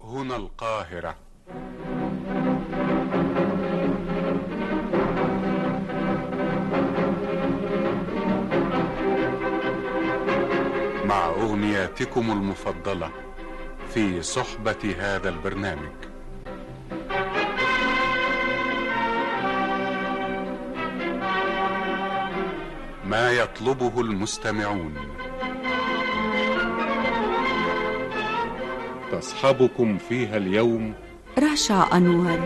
هنا القاهرة مع أغنياتكم المفضلة في صحبة هذا البرنامج ما يطلبه المستمعون تصحبكم فيها اليوم رشا أنور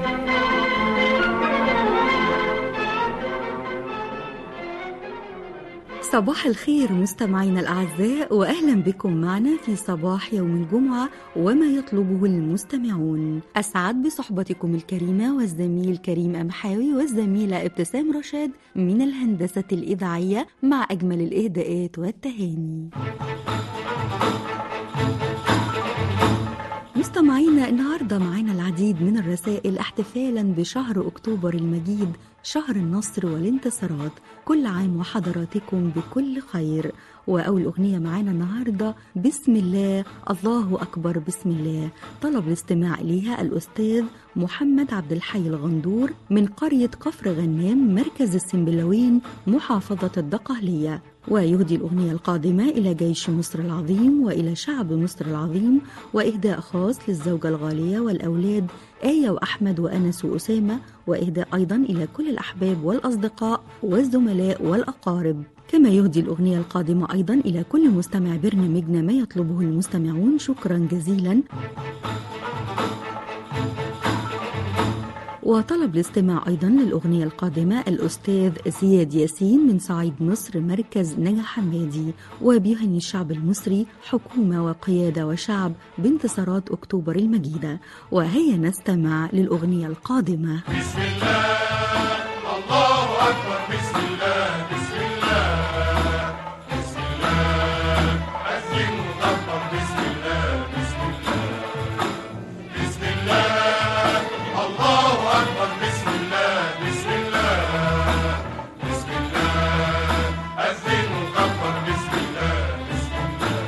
صباح الخير مستمعينا الأعزاء وأهلا بكم معنا في صباح يوم الجمعة وما يطلبه المستمعون أسعد بصحبتكم الكريمة والزميل كريم أمحاوي والزميلة ابتسام رشاد من الهندسة الإذاعية مع أجمل الإهداءات والتهاني مستمعينا النهارده معانا العديد من الرسائل احتفالا بشهر اكتوبر المجيد شهر النصر والانتصارات كل عام وحضراتكم بكل خير واول اغنيه معانا النهارده بسم الله الله اكبر بسم الله طلب الاستماع اليها الاستاذ محمد عبد الحي الغندور من قريه كفر غنام مركز السنبلاوين محافظه الدقهليه ويهدي الأغنية القادمة إلى جيش مصر العظيم وإلى شعب مصر العظيم وإهداء خاص للزوجة الغالية والأولاد آية وأحمد وأنس وأسامة وإهداء أيضا إلى كل الأحباب والأصدقاء والزملاء والأقارب كما يهدي الأغنية القادمة أيضا إلى كل مستمع برنامجنا ما يطلبه المستمعون شكرا جزيلا وطلب الاستماع أيضا للأغنية القادمة الأستاذ زياد ياسين من صعيد مصر مركز نجا حمادي وبيهني الشعب المصري حكومة وقيادة وشعب بانتصارات أكتوبر المجيدة وهيا نستمع للأغنية القادمة بسم الله الله أكبر بسم الله بسم الله بسم الله أذن وكبر بسم الله بسم الله بسم الله الله أكبر بسم الله بسم الله بسم الله أذن وكبر بسم الله بسم الله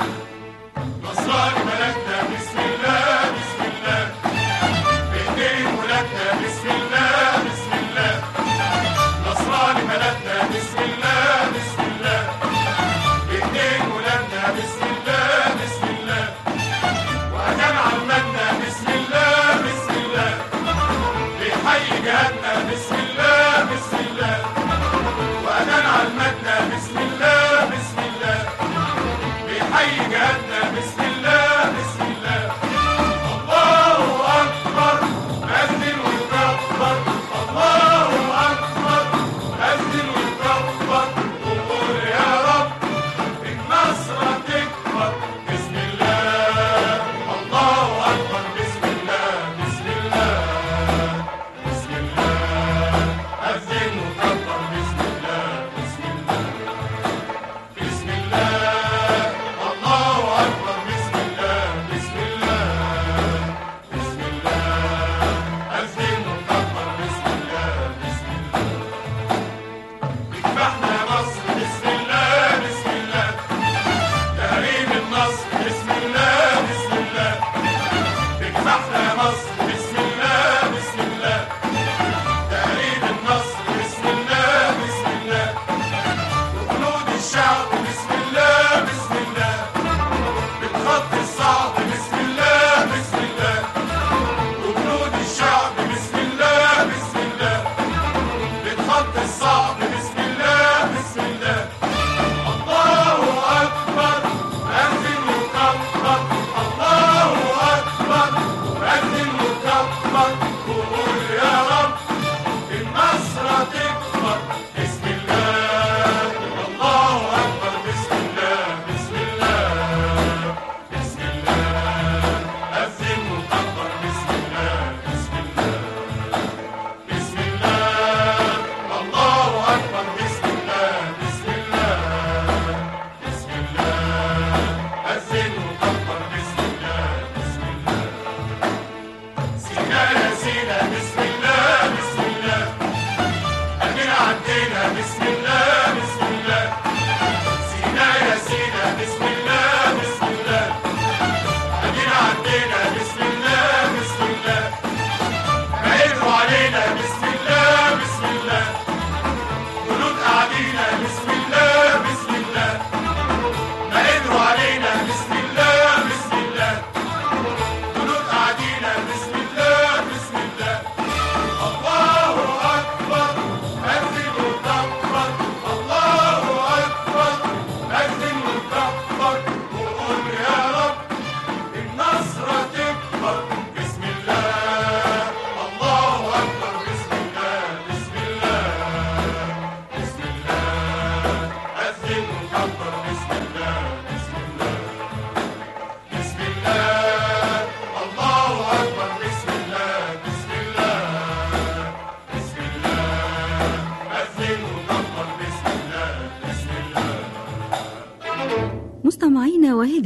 نصراني ملكنا بسم الله بسم الله بإيدين ولادنا بسم الله بسم الله نصراني بلدنا بسم الله بسم الله بإيدين ولادنا بسم الله بسم الله وأذان عمتنا بسم الله بسم الله بيحيي جهادنا بسم الله بسم الله وأذان عمتنا بسم الله بسم الله بيحيي جهادنا بسم الله بسم الله الله أكبر أذن ويكبر الله أكبر أذن ويكبر وقول يا رب النصر تكبر بسم الله الله أكبر بسم الله بسم الله بسم الله أذن وكبر بسم الله بسم الله بسم الله الله أكبر بسم الله بسم الله بسم الله أذن وكبر بسم الله بسم الله اذبحنا يا مصر بسم الله بسم الله تهريب النصر بسم الله بسم الله اذبحنا يا مصر بسم الله بسم الله تهريب النصر بسم الله بسم الله وجنود الشعب بسم الله بسم الله بالخط الصعب بسم الله بسم الله وجنود الشعب بسم الله بسم الله بالخط الصعب بسم الله بسم الله الله أكبر أذن وكبر الله أكبر أذن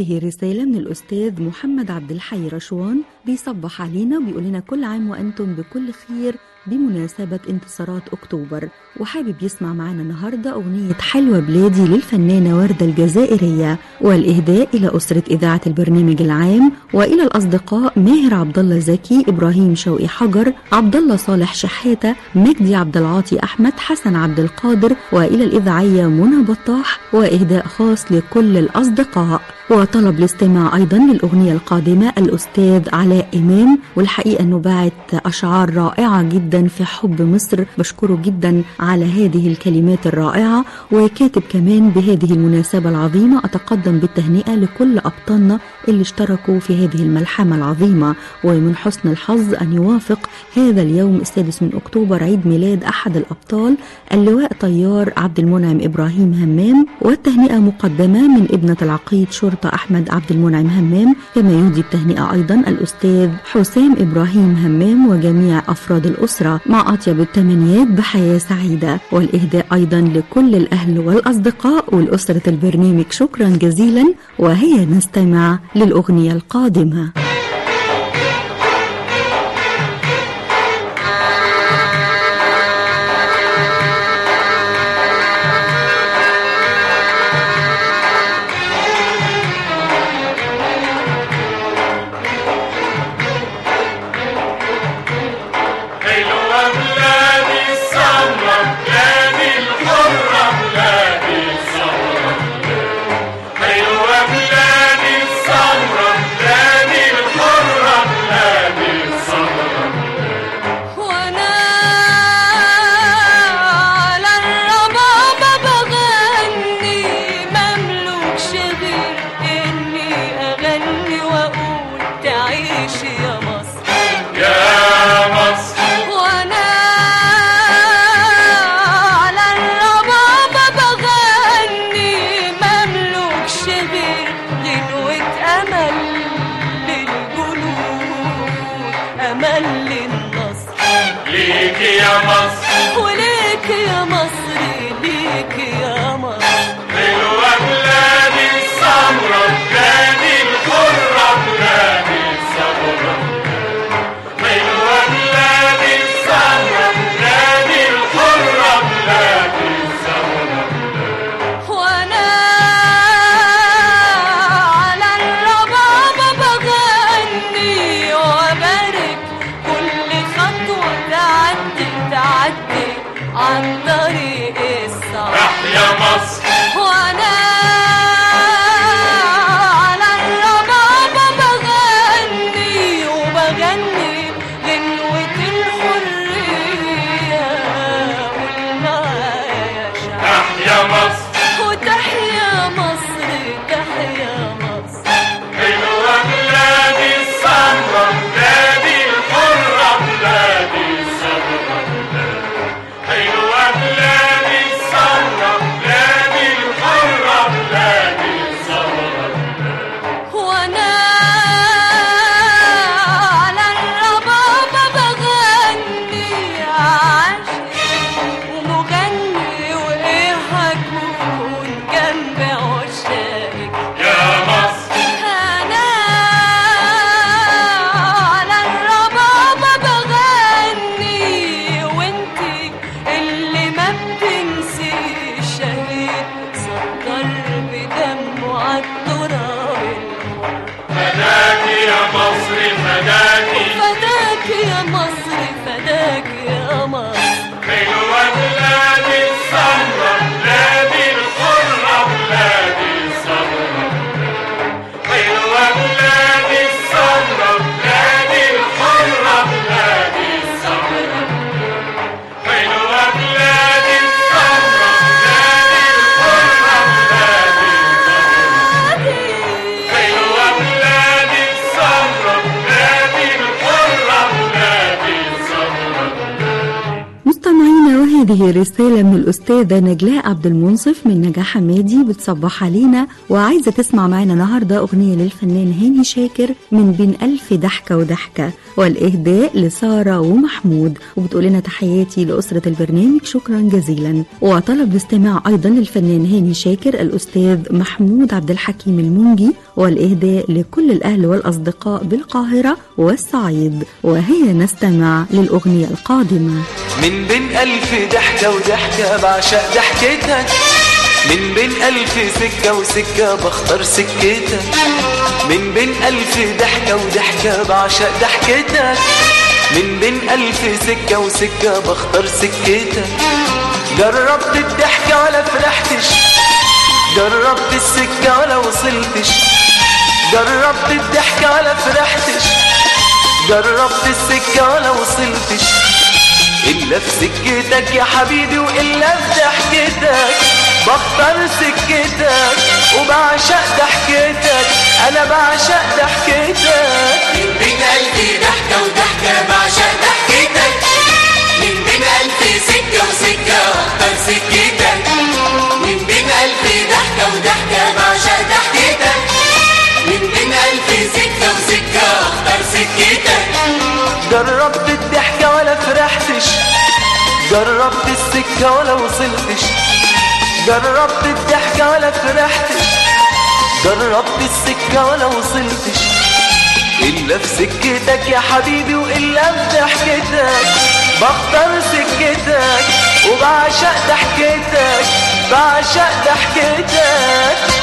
هذه رسالة من الأستاذ محمد عبد الحي رشوان بيصبح علينا وبيقول لنا كل عام وأنتم بكل خير بمناسبة انتصارات أكتوبر وحابب يسمع معنا النهاردة أغنية حلوة بلادي للفنانة وردة الجزائرية والإهداء إلى أسرة إذاعة البرنامج العام وإلى الأصدقاء ماهر عبد الله زكي إبراهيم شوقي حجر عبد الله صالح شحاتة مجدي عبد العاطي أحمد حسن عبد القادر وإلى الإذاعية منى بطاح وإهداء خاص لكل الأصدقاء وطلب الاستماع أيضا للأغنية القادمة الأستاذ علاء إمام والحقيقة أنه بعت أشعار رائعة جدا في حب مصر بشكره جدا على هذه الكلمات الرائعة وكاتب كمان بهذه المناسبة العظيمة أتقدم بالتهنئة لكل أبطالنا اللي اشتركوا في هذه الملحمة العظيمة ومن حسن الحظ أن يوافق هذا اليوم السادس من أكتوبر عيد ميلاد أحد الأبطال اللواء طيار عبد المنعم إبراهيم همام والتهنئة مقدمة من ابنة العقيد شرطة أحمد عبد المنعم همام كما يهدي التهنئة أيضا الأستاذ حسام إبراهيم همام وجميع أفراد الأسرة مع أطيب التمنيات بحياة سعيدة والإهداء أيضا لكل الأهل والأصدقاء والأسرة البرنامج شكرا جزيلا وهيا نستمع للأغنية القادمة حلوة بلادي السمرة بلادي الحرة بلادي السمرة حلوة بلادي السمرة بلادي الحرة بلادي السمرة وانا على الربابة بغني مملوكش غير اني اغني واقول تعيش يا مصر يا مصر وانا على الربابة بغني مملوكش غير غنوة امل للجنود امل للنصر ليك يا مصر وليك يا مصر ليك يا مصر حلوة بلادي السمرة بلادي الحرة بلادي السمرة حلوة بلادي السمرة بلادي الحرة بلادي السمرة وانا على الربابة بغني وبارك كل خطوة تعدي تعدي عن طريق الصعب تحيا مصر وانا على الربابة بغني وبغني غنوة الحرية والمعايا شعب تحيا مصر وتحيا مصر تحيا مصر حلوة بلادي السمرة بلادي الحرة بلادي السمرة حلوة بلادي وهذه رسالة من الأستاذة نجلاء عبد المنصف من نجاح حمادي بتصبح علينا وعايزة تسمع معنا النهاردة أغنية للفنان هاني شاكر من بين ألف ضحكة وضحكة والإهداء لسارة ومحمود وبتقول لنا تحياتي لأسرة البرنامج شكرا جزيلا وطلب الاستماع أيضا للفنان هاني شاكر الأستاذ محمود عبد الحكيم المنجي والإهداء لكل الأهل والأصدقاء بالقاهرة والصعيد وهي نستمع للأغنية القادمة من بين ألف ضحكة وضحكة بعشق ضحكتك من بين ألف سكة وسكة بختار سكتك من بين ألف ضحكة وضحكة بعشق ضحكتك من بين ألف سكة وسكة بختار سكتك جربت الضحكة ولا فرحتش جربت السكة ولا وصلتش جربت الضحكة ولا فرحتش جربت السكة ولا وصلتش إلا في سكتك يا حبيبي وإلا في ضحكتك بختار سكتك وبعشق ضحكتك أنا بعشق ضحكتك من بين قلبي ضحكة وضحكة بعشق ضحكتك من بين قلبي سكة وسكة واختار سكتك من بين قلبي ضحكة وضحكة بعشق ضحكتك من بين قلبي سكة وسكة واختار سكتك جربت الضحكة ولا فرحتش جربت السكة ولا وصلتش جربت الضحكة ولا فرحتش جربت السكة ولا وصلتش إلا في سكتك يا حبيبي وإلا في ضحكتك بختار سكتك وبعشق ضحكتك بعشق ضحكتك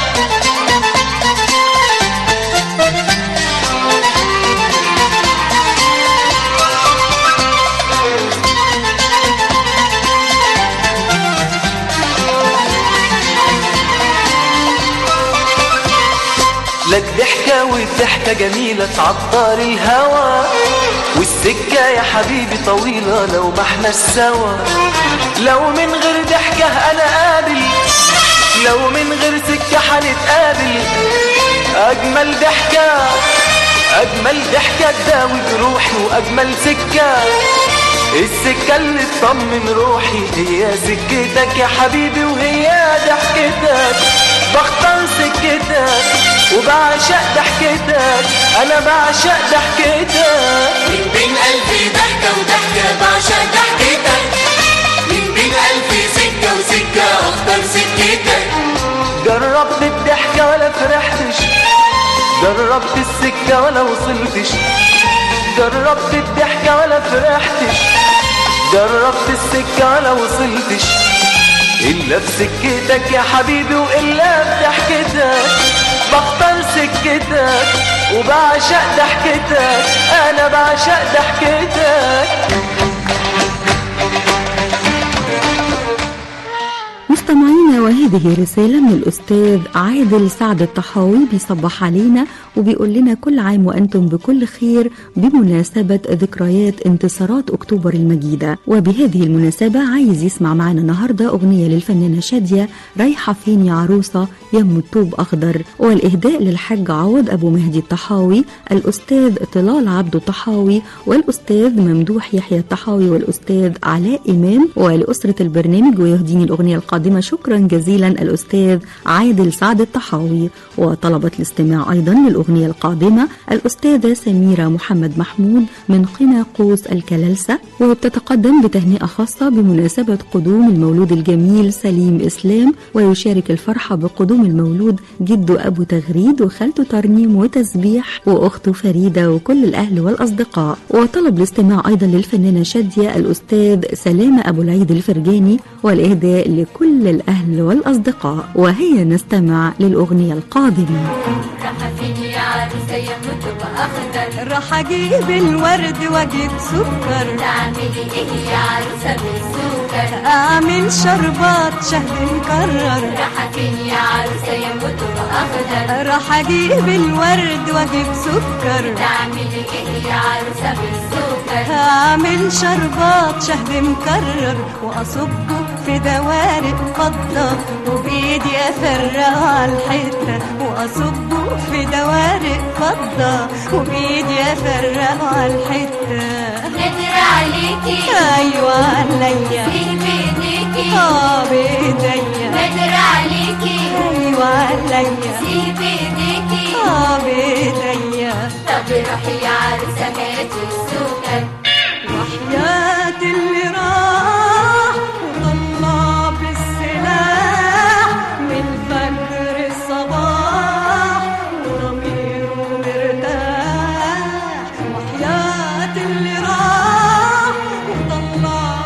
لك ضحكة والضحكة جميلة تعطر الهوى والسكة يا حبيبي طويلة لو ما احناش سوا لو من غير ضحكة أنا قابل لو من غير سكة هنتقابل أجمل ضحكة أجمل ضحكة تداوي جروحي وأجمل سكة السكة اللي تطمن روحي هي سكتك يا حبيبي وهي ضحكتك بختار سكتك وبعشق ضحكتك أنا بعشق ضحكتك من بين قلبي ضحكة وضحكة بعشق ضحكتك من بين قلبي سكة وسكة واختار سكتك جربت الضحكة ولا فرحتش جربت السكة ولا وصلتش جربت الضحكة ولا فرحتش جربت السكة ولا وصلتش إلا في سكتك يا حبيبي وإلا في ضحكتك بختار سكتك وبعشق ضحكتك أنا بعشق ضحكتك مستمعينا وهذه رسالة من الأستاذ عادل سعد الطحاوي بيصبح علينا وبيقول لنا كل عام وأنتم بكل خير بمناسبة ذكريات انتصارات أكتوبر المجيدة وبهذه المناسبة عايز يسمع معنا النهاردة أغنية للفنانة شادية رايحة فين يا عروسة يم الطوب أخضر والإهداء للحاج عوض أبو مهدي الطحاوي الأستاذ طلال عبد الطحاوي والأستاذ ممدوح يحيى الطحاوي والأستاذ علاء إمام ولأسرة البرنامج ويهديني الأغنية القادمة شكرا جزيلا الأستاذ عادل سعد الطحاوي وطلبت الاستماع أيضا للأغنية القادمة الأستاذة سميرة محمد محمود من قنا قوس الكلالسة وبتتقدم بتهنئة خاصة بمناسبة قدوم المولود الجميل سليم إسلام ويشارك الفرحة بقدوم المولود جده أبو تغريد وخالته ترنيم وتسبيح وأخته فريدة وكل الأهل والأصدقاء وطلب الاستماع أيضا للفنانة شادية الأستاذ سلامة أبو العيد الفرجاني والإهداء لكل الأهل والأصدقاء وهي نستمع للأغنية القادمة راح فين يا عروسة يا مطب أخضر راح اجيب الورد واجيب سكر تعملي إيه يا عروسة بالسكر اعمل شربات شهد مكرر راح فين يا عروسة يا مطب أخضر راح اجيب الورد واجيب سكر تعملي إيه يا عروسة بالسكر هعمل شربات شهد مكرر واصبه في في دوارق فضة وبإيدي أفرقه على الحتة وأصبه في دوارق فضة وبإيدي أفرقه على الحتة نادر عليكي أيوة عليا فيه بإيديكي آه بإيديا نادر عليكي أيوة عليا فيه بإيديكي آه بإيديا طب روحي يا عروسة هاتي السكر وحياة اللي راح وطلع بالسلاح من فجر الصباح وضميره مرتاح وحياة اللي راح وطلع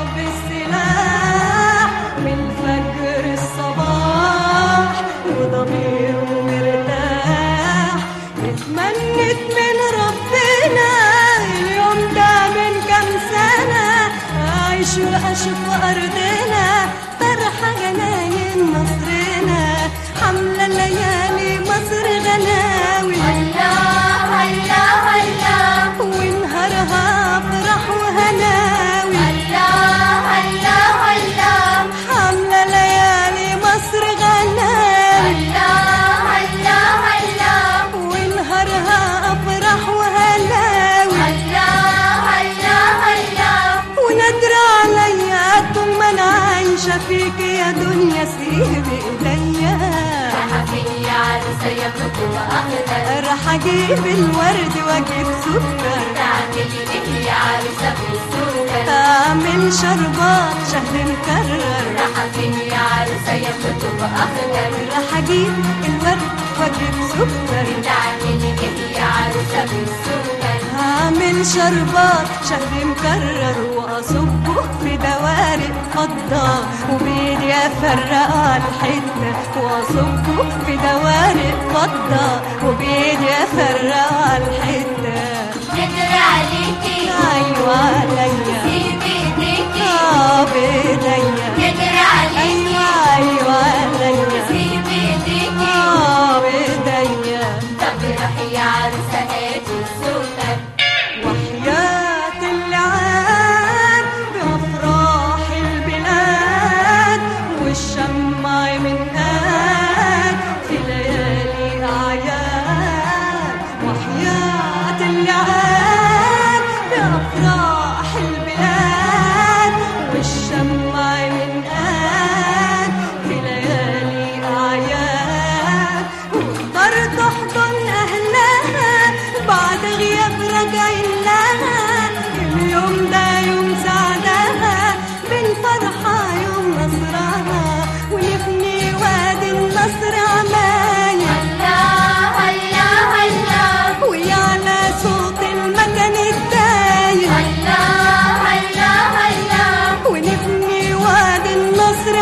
بالسلاح من فجر الصباح وضميره مرتاح اتمنت من ربنا اليوم ده من كام سنة أعيش وأشوف أرضنا فرحة جناين مصرنا حملة ليالي مصر غناوي الله الله الله ونهارها فرح وهناوي الله الله الله حملة ليالي مصر غناوي الله الله الله ونهارها أفرح وهناوي الله الله الله ونادر عليا طول ما انا عايشه فيك يا دنيا سيب ايديا راح فين يا عروسة يا بطوة أخضر راح اجيب الورد واجيب سكر تعملي إيه يا عروسة في السكر اعمل شربات شهر مكرر راح فين يا عروسة يا بطوة أخضر راح اجيب الورد واجيب سكر تعملي إيه يا عروسة في السكر هعمل شربات شهر مكرر واصبه في دوارق فضة وبيدي افرق على الحتة واصبه في دوارق فضة وبيدي افرق على الحتة نادر عليكي ايوه عليا في بإيديكي اه بايديا نادر عليكي ايوه ايوه عليا في بإيديكي اه بايديا طب روحي يا عروسة هاتي السكر وحياة اللعان بأفراح البلاد والشمع من آن في ليالي أعياد وحياة اللعان بأفراح البلاد والشمع من آن في ليالي أعياد وتقدر تحضن أهلها بعد غياب راجعين لها اليوم ده يوم سعدها بالفرحة يوم نصرها ونبني وادي النصر عمايل الله الله الله ويعلى صوت المكان الداير الله الله الله ونبني وادي النصر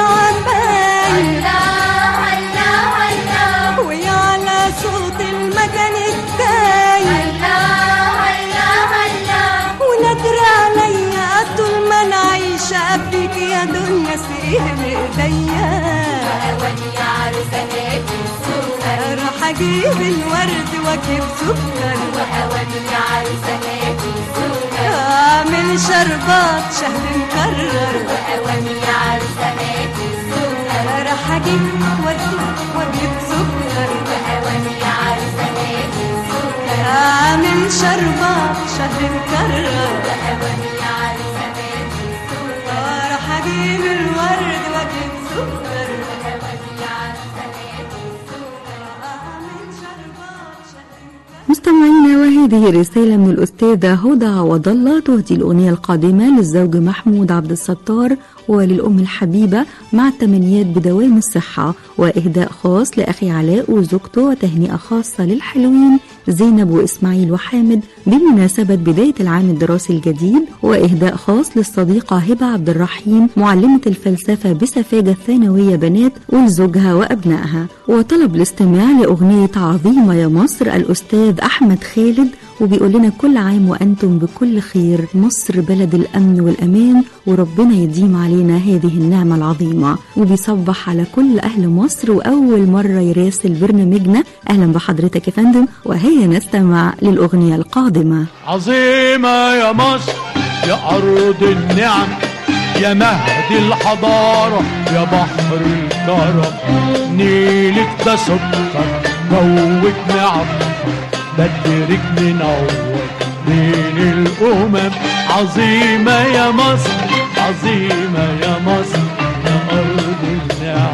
عمايل الله الله الله ويعلى صوت المكان الداير الله الله الله ونادر عليا طول ما انا عايشة فيك يا دنيا سيب ايديا أواني يا عروسة هاتي السكر راح اجيب الورد واجيب سكر وأواني يا عروسة هاتي السكر اعمل شربات شهر مكرر وأواني يا عروسة هاتي السكر راح اجيب ورد واجيب سكر وأواني يا عروسة هاتي السكر اعمل شربات شهر مكرر وأواني يا عروسة هاتي السكر راح اجيب الورد واجيب سكر وأواني يا عروسة هاتي السكر اعمل شربات شهر مكرر مستمعينا وهذه رسالة من الأستاذة هدى عوض الله تهدي الأغنية القادمة للزوج محمود عبد الستار وللأم الحبيبة مع التمنيات بدوام الصحة وإهداء خاص لأخي علاء وزوجته وتهنئة خاصة للحلوين زينب وإسماعيل وحامد بمناسبة بداية العام الدراسي الجديد وإهداء خاص للصديقة هبة عبد الرحيم معلمة الفلسفة بسفاجة الثانوية بنات ولزوجها وأبنائها وطلب الاستماع لأغنية عظيمة يا مصر الأستاذ أحمد خالد وبيقول لنا كل عام وأنتم بكل خير مصر بلد الأمن والأمان وربنا يديم علينا هذه النعمة العظيمة وبيصبح على كل أهل مصر وأول مرة يراسل برنامجنا أهلا بحضرتك يا فندم وهيا نستمع للأغنية القادمة عظيمة يا مصر يا أرض النعم يا مهد الحضارة يا بحر الكرم نيلك ده سكر موت نعم بدرك منور بين الأمم عظيمة يا مصر عظيمة يا مصر يا أرض النعم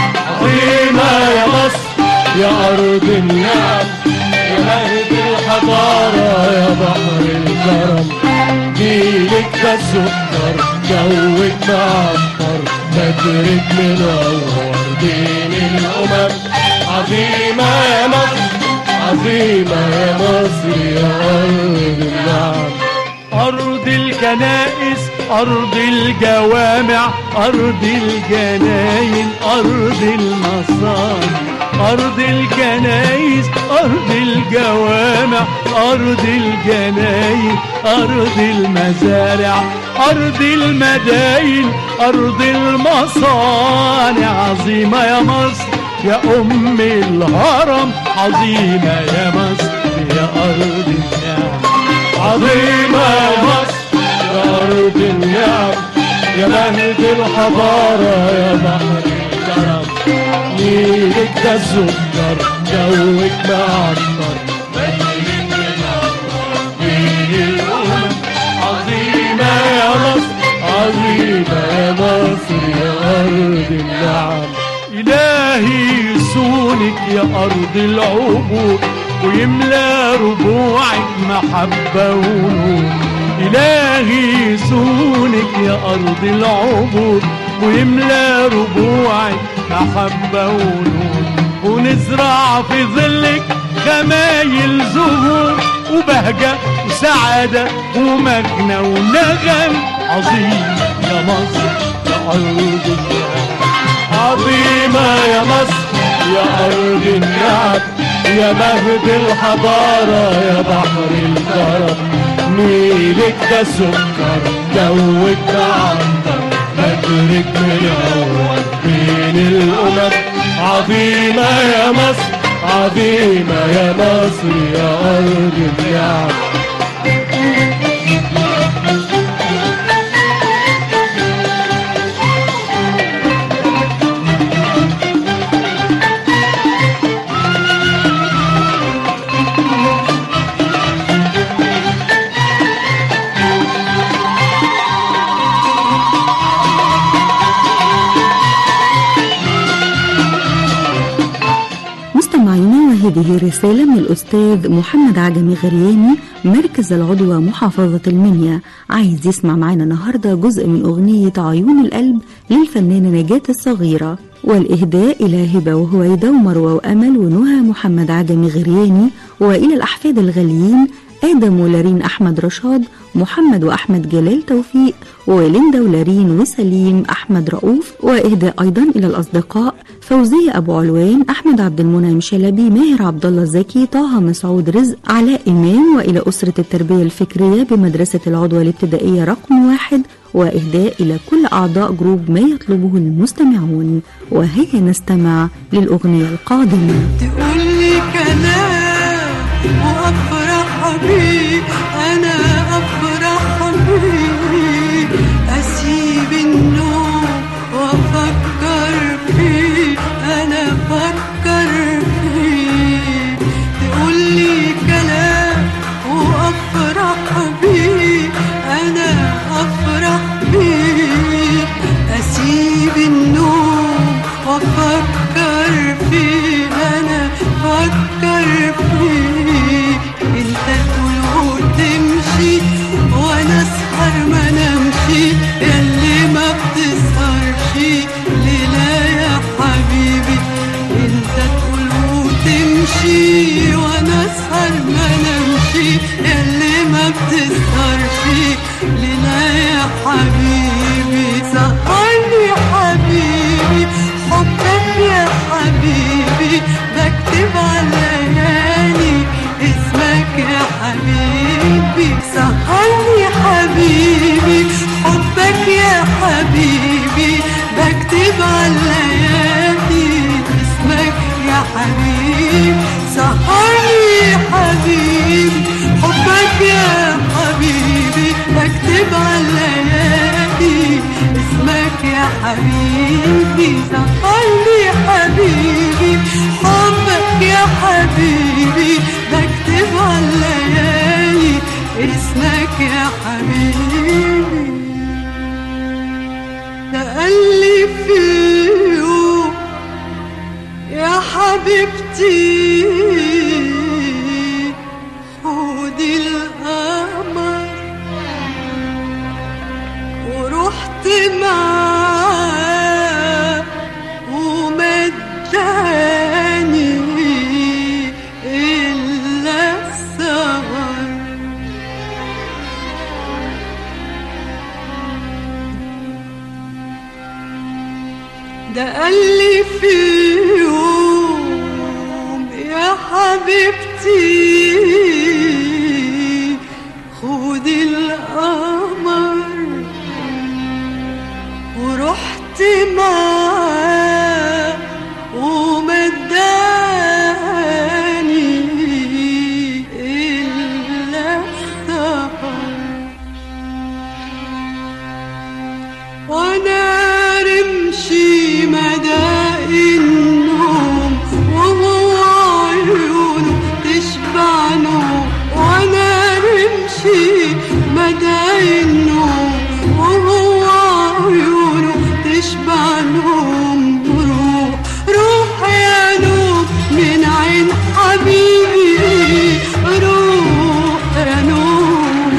عظيمة يا مصر يا أرض النعم يا مهد الحضارة يا بحر الكرم جيلك ده سكر جوك معطر بدرك منور بين الأمم عظيمة يا مصر عظيمة يا مصر يا أرض النعم أرض الكنائس أرض الجوامع أرض الجناين أرض المصانع أرض الكنائس أرض الجوامع أرض الجناين أرض المزارع أرض المداين أرض المصانع عظيمة يا مصر يا أم الهرم عظيمة يا مصر يا أرض النعم عظيمة يا مصر يا أرض النعم يا مهد الحضارة يا بحر الكرم نيلك ده سكر جوك معطر بدرك منور بين الأمم عظيمة يا مصر عظيمة يا مصر يا أرض النعم إلهي يسونك يا أرض العبور ويملى ربوعك محبة ونور إلهي يسونك يا أرض العبور ويملى ربوعك محبة ونور ونزرع في ظلك خمايل زهور وبهجة وسعادة ومجنى ونغم عظيم يا مصر يا أرض النعم عظيمة يا مصر يا أرض النعم يا مهد الحضارة يا بحر الكرم نيلك ده سكر جوك عنتر بدرك منور بين الأمم عظيمة يا مصر عظيمة يا مصر يا أرض النعم مستمعينا وهذه رسالة من الأستاذ محمد عجمي غرياني مركز العضوة محافظة المنيا عايز يسمع معنا النهاردة جزء من أغنية عيون القلب للفنانة نجاة الصغيرة والإهداء إلى هبة وهويدة ومروة وأمل ونهى محمد عجمي غرياني وإلى الأحفاد الغاليين آدم ولارين أحمد رشاد محمد وأحمد جلال توفيق وليندا ولارين وسليم أحمد رؤوف وإهداء أيضا إلى الأصدقاء فوزية أبو علوان أحمد عبد المنعم شلبي ماهر عبد الله زكي طه مسعود رزق علاء إمام وإلى أسرة التربية الفكرية بمدرسة العضوة الابتدائية رقم واحد وإهداء إلى كل أعضاء جروب ما يطلبه المستمعون وهيا نستمع للأغنية القادمة تقولي كلام وافرح بيه انا افرح بيه اسيب النوم وافكر فيه انا افكر فيه تقولي كلام وافرح بيه انا افرح بيه اسيب النوم وافكر فيه انا افكر فيه انت تقول وتمشي وانا اسهر ما نمشي ياللي ما بتسهرش ليلة يا حبيبي انت تقول وتمشي وانا اسهر ما نمشي ياللي ما بتسهرش ليلة يا حبيبي سهرني حبيبي حبك يا حبيبي بكتب على ليالي اسمك يا حبيبي سهرني حبيبي حبك يا حبيبي بكتب على ليالي اسمك يا حبيبي سهرني حبيبي حبك يا حبيبي بكتب على ليالي حبيبي زعلني حبيبي حبك يا حبيبي بكتب على الليالي اسمك يا حبيبي ده قال لي في يوم يا حبيبتي خدي القمر ورحت معاه ومداني إلا السهر ده قال لي في يوم يا حبيبتي خدي القمر ورحت معاه ومداني إلا السهر وانا رمشي مدى النوم وهو عيونه تشبع نوم وانا رمشي مدى النوم وهو عيونه تشبع نوم روح روح يا نوم من عين حبيبي روح يا نوم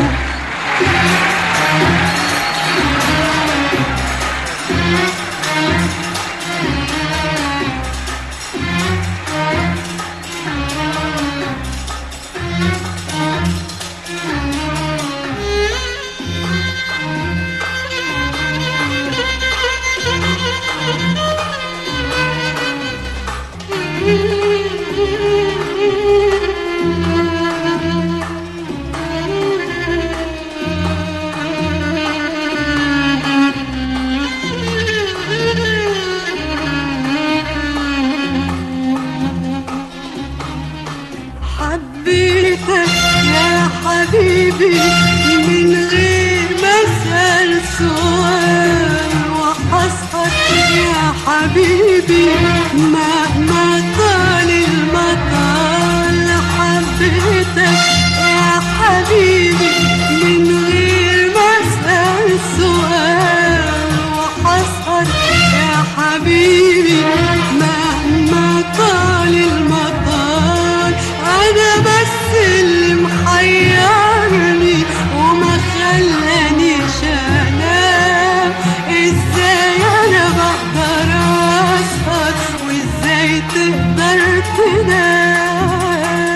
حبيتك يا حبيبي من غير ما اسال سؤال وحسهر يا حبيبي مهما طال المطال حبيتك يا حبيبي من غير ما اسال سؤال وحسهر يا حبيبي مهما طال المطال انا بس اللي محيرني وما خلانيش انام ازاي انا بقدر اسهر وازاي تقدر تنام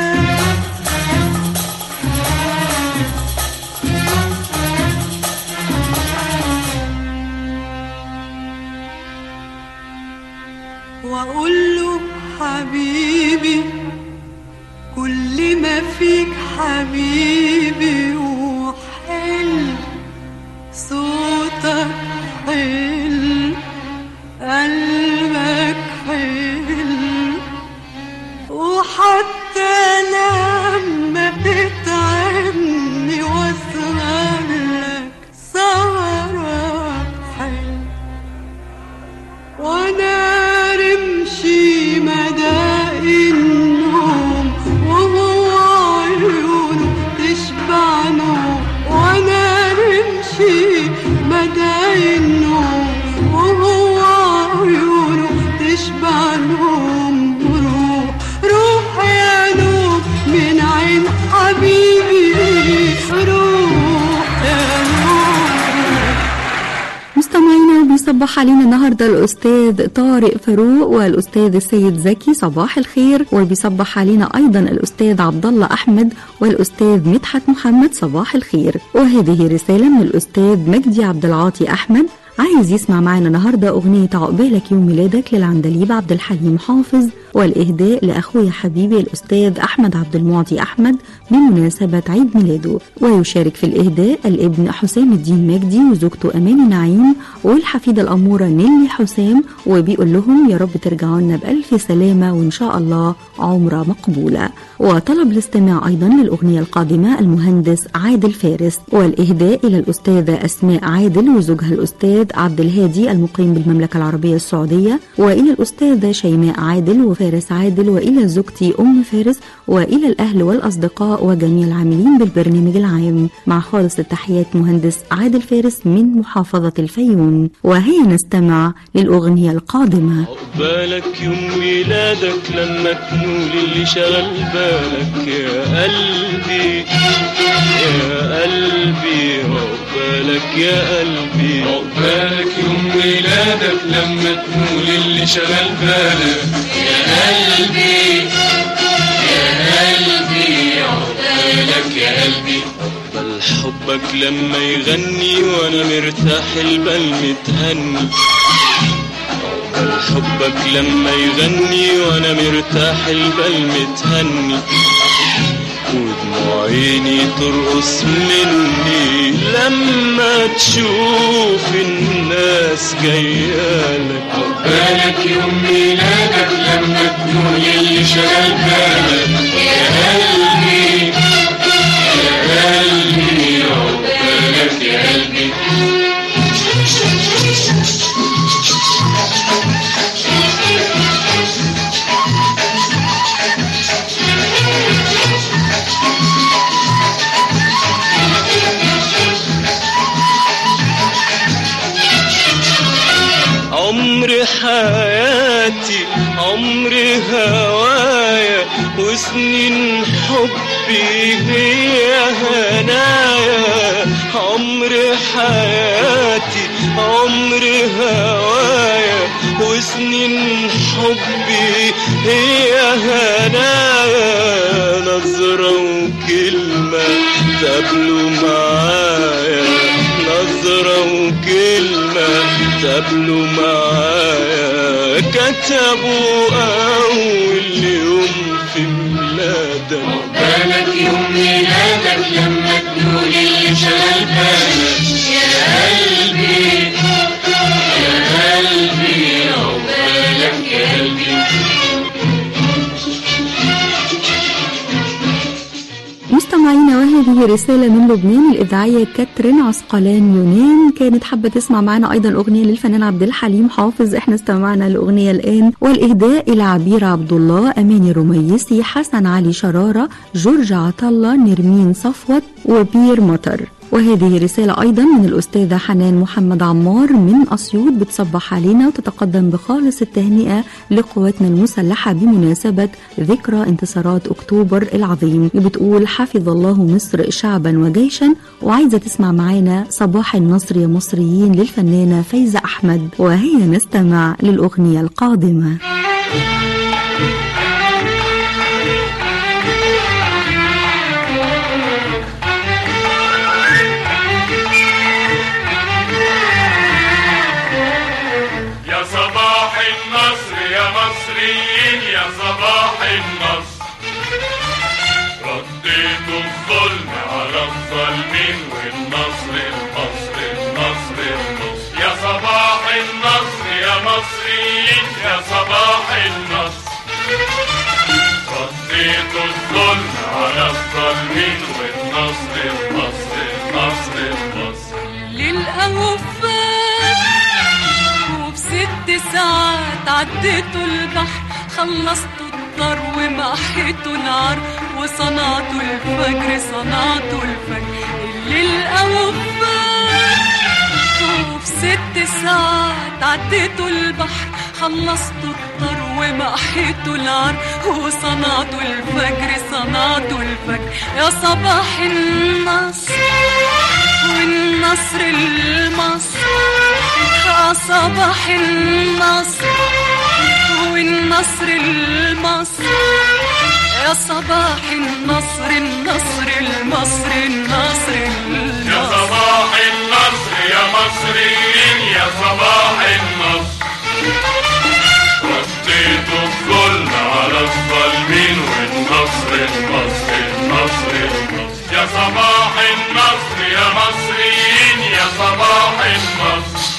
واقول له حبيبي كل ما فيك حبيبي وحلو صوتك حلو قلبك حلو وحتى لما تتعبني واسهر لك سهرك حلو وانا رمشي مدى النوم وهو عيونه تشبع نوم وانا رمشي مدى النوم وهو عيونه تشبع نوم روح روح يا نوم من عين حبيبي روح يا نوم مستمعينا بيصبح علينا النهارده الاستاذ طارق فاروق والاستاذ السيد زكي صباح الخير وبيصبح علينا ايضا الاستاذ عبد الله احمد والاستاذ مدحت محمد صباح الخير وهذه رساله من الاستاذ مجدي عبد العاطي احمد عايز يسمع معنا النهارده اغنيه عقبالك يوم ميلادك للعندليب عبد الحليم حافظ والإهداء لأخوي حبيبي الأستاذ أحمد عبد المعطي أحمد بمناسبة عيد ميلاده ويشارك في الإهداء الابن حسام الدين مجدي وزوجته أماني نعيم والحفيدة الأمورة نيلي حسام وبيقول لهم يا رب ترجعوا لنا بألف سلامة وإن شاء الله عمرة مقبولة وطلب الاستماع أيضا للأغنية القادمة المهندس عادل فارس والإهداء إلى الأستاذة أسماء عادل وزوجها الأستاذ عبد الهادي المقيم بالمملكة العربية السعودية وإلى الأستاذة شيماء عادل وفارس عادل وإلى زوجتي أم فارس وإلى الأهل والأصدقاء وجميع العاملين بالبرنامج العام مع خالص التحيات مهندس عادل فارس من محافظة الفيوم وهيا نستمع للأغنية القادمة عقبالك يوم ميلادك لما تنول اللي شغل بالك يا قلبي يا قلبي عقبالك يا قلبي عقبالك يوم ميلادك لما تقول اللي شغل بالك يا قلبي يا قلبي عقبالك يا قلبي بل حبك لما يغني وانا مرتاح البال متهني بل حبك لما يغني وانا مرتاح البال متهني ودموع عيني ترقص مني لما تشوف الناس جايالك عقبالك يوم ميلادك لما تقول اللي شغل بالك يا قلبي يا قلبي عقبالك يا قلبي عمر حياتي عمر هوايا وسنين حبي هي هنايا عمر حياتي عمر هوايا وسنين حبي هي هنايا نظرة وكلمة تقابلوا معايا نظرة وكلمة تقابلوا معايا كتبوا أول يوم في ميلادك عقبالك يوم ميلادك لما تقول اللي شغل بالك يا قلبي يا قلبي عقبالك يا قلبي مستمعينا وهذه رسالة من لبنان الإذاعية كاترين عسقلان يونان كانت حابة تسمع معنا أيضا أغنية للفنان عبد الحليم حافظ احنا استمعنا الأغنية الآن والإهداء إلى عبير عبد الله أماني رميسي حسن علي شرارة جورج عطلة نرمين صفوت وبير مطر وهذه رسالة أيضا من الأستاذة حنان محمد عمار من أسيوط بتصبح علينا وتتقدم بخالص التهنئة لقواتنا المسلحة بمناسبة ذكرى انتصارات أكتوبر العظيم بتقول حفظ الله مصر شعبا وجيشا وعايزة تسمع معانا صباح النصر يا مصريين للفنانة فايزة أحمد وهي نستمع للأغنية القادمة يا صباح النصر يا مصريين يا صباح النصر رديتوا الظلم على الظالمين والنصر النصر النصر النصر يا صباح النصر يا مصريين يا صباح النصر رديتوا الظلم على الظالمين والنصر النصر النصر النصر للأوفاء وفي ست ساعات عديتوا البحر خلصتوا الضر ومحيتوا العار وصنعتوا الفجر صنعتوا الفجر للأوفاء وفي ست ساعات عديتوا البحر خلصتوا الضر ومحيتوا العار وصنعتوا الفجر صنعتوا الفجر يا صباح النصر والنصر المصر يا صباح النصر والنصر المصر يا صباح النصر النصر المصر النصر يا المصر صباح النصر يا مصريين يا صباح النصر رديتوا الظلم النصر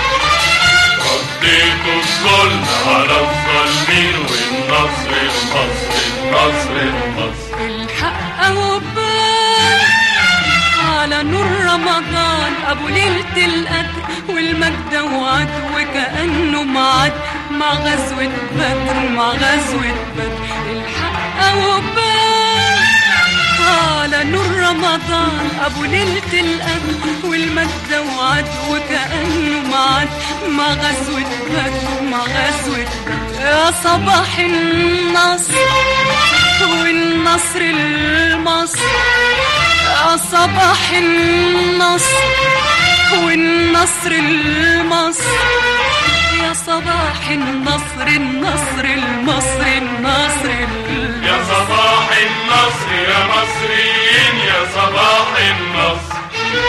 رديت الظلم على الظالمين والنصر المصر النصر المصر الحق وبان على نور رمضان ابو ليله القدر والمجد وعد وكانه معد مع غزوه بدر مع غزوه بدر الحق وبان على نور رمضان ابو ليله القدر والمجد وعد وكانه معد مع غزوه بدر مع غزوه بدر يا صباح النصر والنصر المصر يا صباح النصر والنصر المصر يا صباح النصر النصر المصر النصر ال- يا صباح النصر يا مصريين يا صباح النصر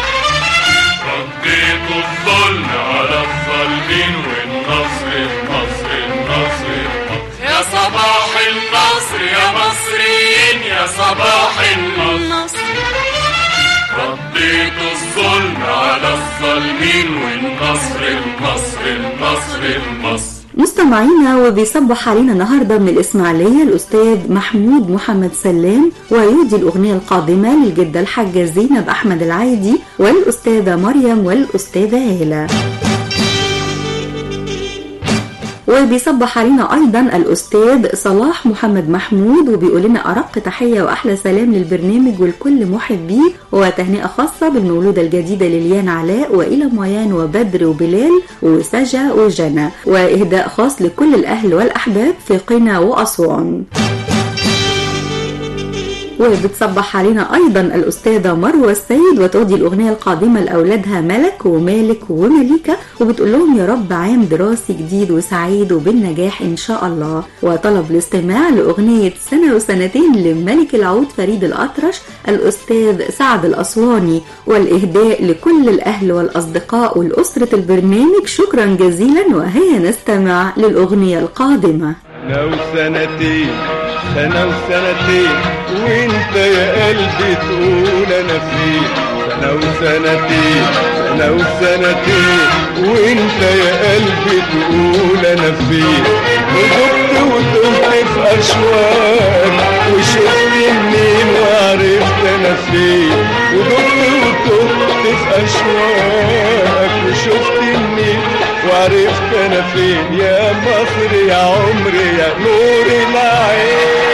رديت الظلم على الظالمين والنصر النصر النصر النصر يا صباح النصر يا مصريين يا صباح النصر النصر رديت الظلم على الظالمين والنصر النصر النصر النصر مستمعينا وبيصبح علينا النهارده من الإسماعيلية الأستاذ محمود محمد سلام ويودي الأغنية القادمة للجدة الحاجة زينب أحمد العايدي والأستاذة مريم والأستاذة هالة وبيصبح علينا ايضا الاستاذ صلاح محمد محمود وبيقول لنا ارق تحيه واحلى سلام للبرنامج ولكل محبيه وتهنئه خاصه بالمولوده الجديده لليان علاء والى ميان وبدر وبلال وسجا وجنى واهداء خاص لكل الاهل والاحباب في قنا واسوان وبتصبح علينا ايضا الاستاذه مروه السيد وتودي الاغنيه القادمه لاولادها ملك ومالك ومليكه وبتقول لهم يا رب عام دراسي جديد وسعيد وبالنجاح ان شاء الله وطلب الاستماع لاغنيه سنه وسنتين لملك العود فريد الاطرش الاستاذ سعد الاسواني والاهداء لكل الاهل والاصدقاء والاسره البرنامج شكرا جزيلا وهيا نستمع للاغنيه القادمه سنة وسنتين سنة وسنتين وانت يا قلبي تقول انا فين سنة وسنتين سنة وسنتين وانت يا قلبي تقول انا فين وجبت وتهت في اشواق وشفت منين وعرفت انا فين وجبت وتهت في اشواق وشفت منين وعرفت انا فين يا مصر يا عمري يا نور العين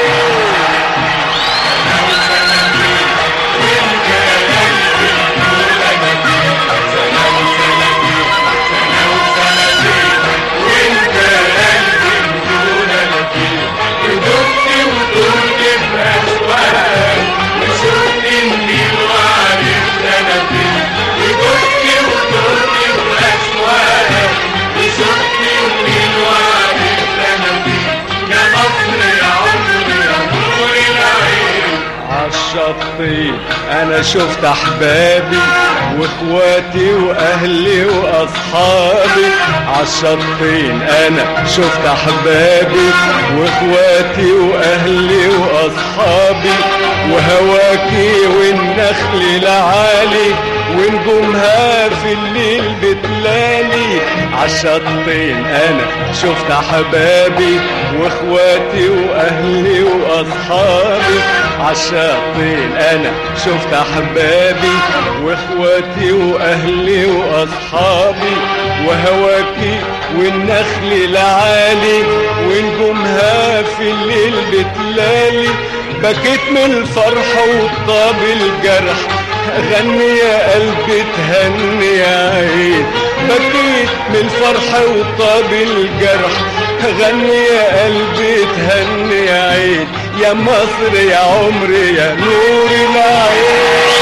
عالشطين انا شفت احبابي واخواتي واهلي واصحابي عالشطين انا شفت احبابي واخواتي واهلي واصحابي وهواكي والنخل العالي ونجومها في الليل بتلالي عالشطين انا شفت احبابي واخواتي واهلي واصحابي عالشطين انا شفت احبابي واخواتي واهلي واصحابي وهواكي والنخل العالي ونجومها في الليل بتلالي بكيت من الفرحة وطاب الجرح غني يا قلبي تهني يا عين بكيت من الفرحة وطاب الجرح غني يا قلبي تهني يا عين يا مصر يا عمري يا نور العين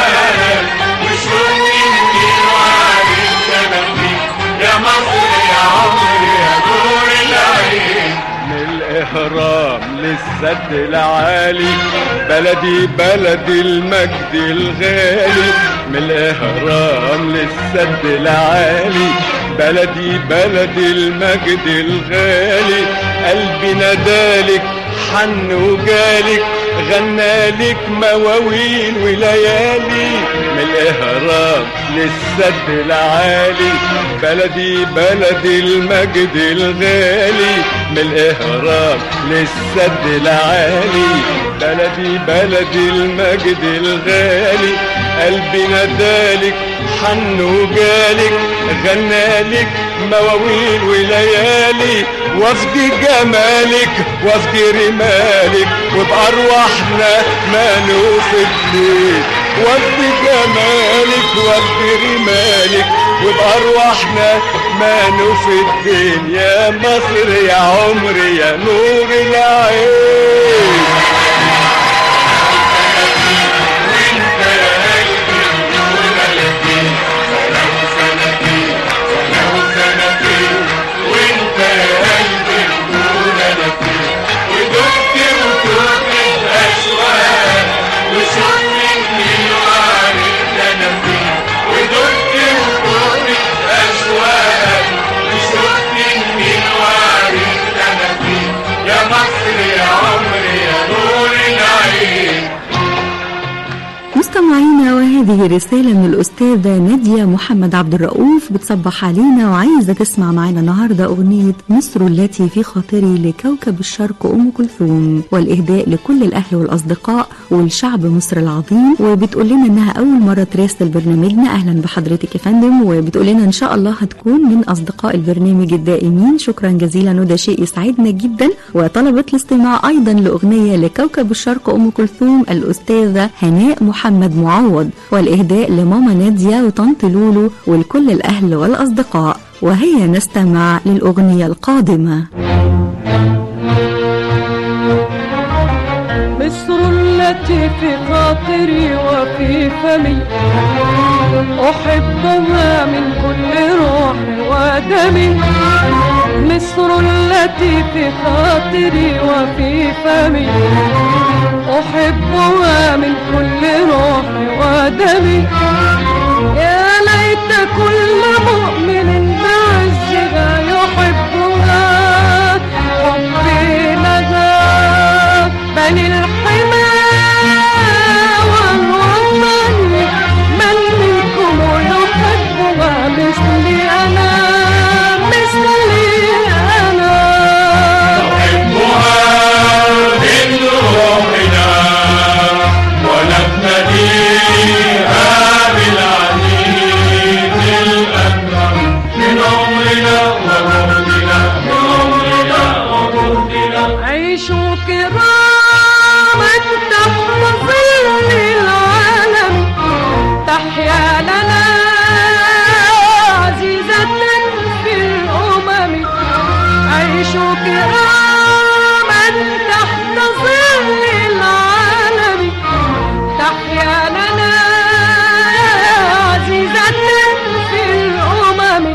يا مصر يا الاهرام للسد العالي بلدي بلدي المجد الغالي من الاهرام للسد العالي بلدي بلدي المجد الغالي قلبي ندالك حن وجالك غنالك مواويل وليالي من الاهرام للسد العالي بلدي بلدي المجد الغالي من الاهرام للسد العالي بلدي بلدي المجد الغالي قلبي ندالك حن وجالك غنالك مواويل وليالي وفد جمالك وفد رمالك وبأرواحنا ما نوصف ليك وفد جمالك وفد رمالك وبأرواحنا ما نوصف فين يا مصر يا عمري يا نور العين يا مصر يا عمري يا نور العين مستمعينا وهذه رسالة من الأستاذة نادية محمد عبد الرؤوف بتصبح علينا وعايزة تسمع معنا النهاردة أغنية مصر التي في خاطري لكوكب الشرق أم كلثوم والإهداء لكل الأهل والأصدقاء والشعب مصر العظيم وبتقول لنا إنها أول مرة تراسل برنامجنا أهلا بحضرتك يا فندم وبتقول لنا إن شاء الله هتكون من أصدقاء البرنامج الدائمين شكرا جزيلا وده شيء يسعدنا جدا وطلبت الاستماع أيضا لأغنية لكوكب الشرق أم كلثوم الأستاذة هناء محمد معوض والإهداء لماما نادية وطنط لولو ولكل الأهل والأصدقاء وهيا نستمع للأغنية القادمة مصر التي في خاطري وفي فمي أحبها من كل روح ودمي مصر التي في خاطري وفي فمي أحبها من كل روح ودمي يا ليت كل مؤمن بعزها يحبها حبي لها بني الحمى والوطن من منكم يحبها مثلي أنا مثلي أنا نحبها من روحنا ونبتديها بالعزيز الأكرم من عمرنا وجهدنا من عمرنا وجهدنا عيشوا كراما تحت ظل العالم تحيا لنا عزيزة في الأمم عيشوا كراما تحت ظل العالم تحيا لنا عزيزة في الأمم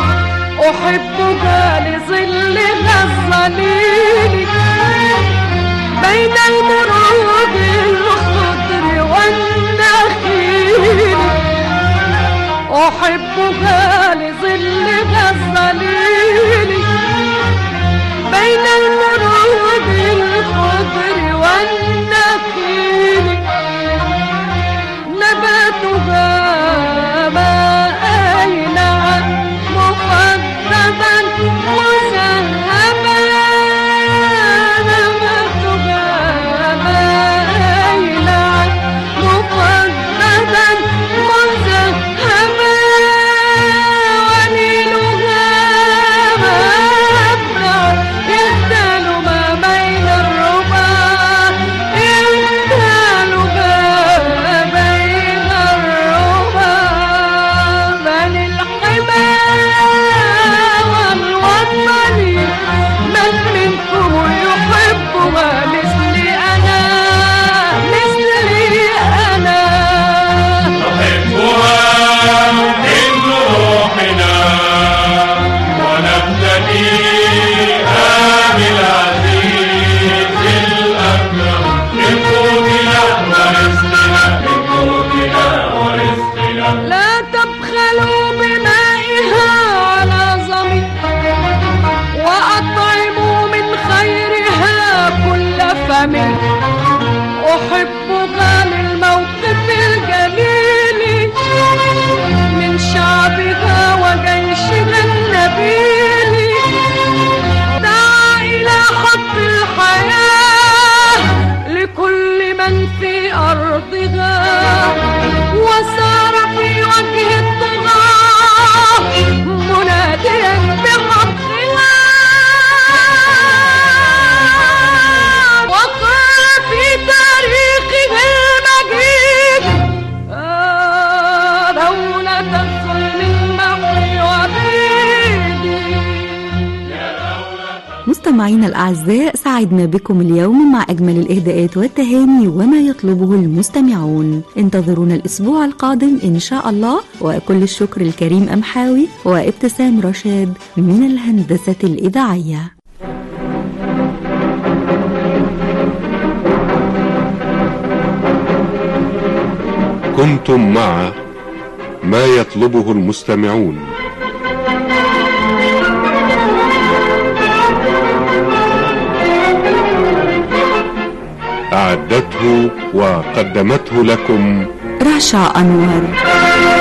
أحبك لظلها الظليل بين المروج الخضر والنخيل أحبك لظلها الظليل بين المروج الخضر والنخيل نباتها ما أينع مخضبا مذهبا نباتها ما أينع مخضبا مذهبا ونيلها حامي أحب غالي الموقف الجليل من شعبها وجيشها النبيل دعا إلى حب الحياة لكل من في أرضها وسار في وجه الطغاة مناديا بحقها وقال في تاريخه المجيد آه دولة الظلم المحي وبيدي مستمعينا الأعزاء سعدنا بكم اليوم مع أجمل الإهداءات والتهاني وما يطلبه المستمعون انتظرونا الأسبوع القادم إن شاء الله وكل الشكر الكريم أمحاوي وابتسام رشاد من الهندسة الإذاعية كنتم مع ما يطلبه المستمعون أعدته وقدمته لكم رشا أنور